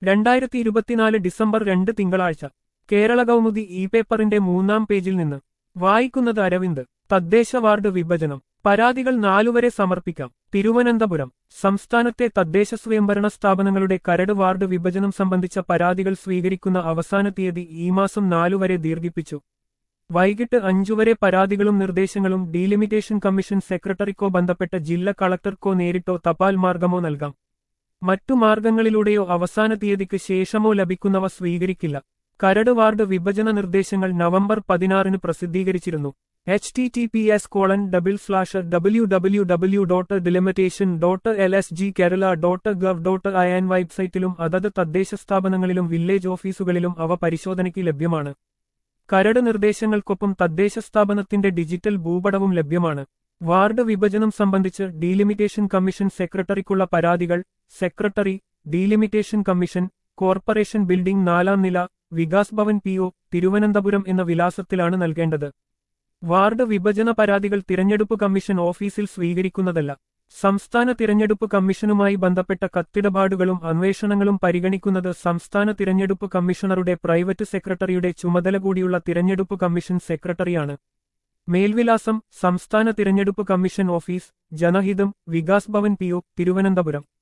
രണ്ടായിരത്തി ഇരുപത്തിനാല് ഡിസംബർ രണ്ട് തിങ്കളാഴ്ച കേരള കൗമുദി ഇ പേപ്പറിന്റെ മൂന്നാം പേജിൽ നിന്ന് വായിക്കുന്നത് അരവിന്ദ് തദ്ദേശ വാർഡ് വിഭജനം പരാതികൾ നാലുവരെ സമർപ്പിക്കാം തിരുവനന്തപുരം സംസ്ഥാനത്തെ തദ്ദേശ സ്വയംഭരണ സ്ഥാപനങ്ങളുടെ കരട് വാർഡ് വിഭജനം സംബന്ധിച്ച പരാതികൾ സ്വീകരിക്കുന്ന അവസാന തീയതി ഈ മാസം നാലുവരെ ദീർഘിപ്പിച്ചു വൈകിട്ട് അഞ്ചുവരെ പരാതികളും നിർദ്ദേശങ്ങളും ഡീലിമിറ്റേഷൻ കമ്മീഷൻ സെക്രട്ടറിക്കോ ബന്ധപ്പെട്ട ജില്ലാ കളക്ടർക്കോ നേരിട്ടോ തപാൽ മാർഗമോ നൽകാം മറ്റു മാർഗങ്ങളിലൂടെയോ അവസാന തീയതിക്ക് ശേഷമോ ലഭിക്കുന്നവ സ്വീകരിക്കില്ല കരട് വാർഡ് വിഭജന നിർദ്ദേശങ്ങൾ നവംബർ പതിനാറിന് പ്രസിദ്ധീകരിച്ചിരുന്നു H T T P S colon double slash W W W dot delimitation dot L S G Kerala dot gov dot I N വെബ്സൈറ്റിലും അതത് തദ്ദേശ സ്ഥാപനങ്ങളിലും വില്ലേജ് ഓഫീസുകളിലും അവ പരിശോധനയ്ക്ക് ലഭ്യമാണ് കരട് നിർദ്ദേശങ്ങൾക്കൊപ്പം തദ്ദേശ സ്ഥാപനത്തിന്റെ ഡിജിറ്റൽ ഭൂപടവും ലഭ്യമാണ് വാർഡ് വിഭജനം സംബന്ധിച്ച് ഡീലിമിറ്റേഷൻ കമ്മീഷൻ സെക്രട്ടറിക്കുള്ള പരാതികൾ secretary delimitation commission corporation building നാലാം നില വികാസ് ഭവൻ പി ഒ തിരുവനന്തപുരം എന്ന വിലാസത്തിലാണ് നൽകേണ്ടത് വാർഡ് വിഭജന പരാതികൾ തിരഞ്ഞെടുപ്പ് കമ്മീഷൻ ഓഫീസിൽ സ്വീകരിക്കുന്നതല്ല സംസ്ഥാന തിരഞ്ഞെടുപ്പ് കമ്മീഷനുമായി ബന്ധപ്പെട്ട കത്തിടപാടുകളും അന്വേഷണങ്ങളും പരിഗണിക്കുന്നത് സംസ്ഥാന തിരഞ്ഞെടുപ്പ് കമ്മീഷണറുടെ പ്രൈവറ്റ് സെക്രട്ടറിയുടെ ചുമതല കൂടിയുള്ള തിരഞ്ഞെടുപ്പ് കമ്മീഷൻ സെക്രട്ടറിയാണ് മേൽവിലാസം സംസ്ഥാന തിരഞ്ഞെടുപ്പ് കമ്മീഷൻ ഓഫീസ് ജനഹിതം വികാസ് ഭവൻ പി ഒ തിരുവനന്തപുരം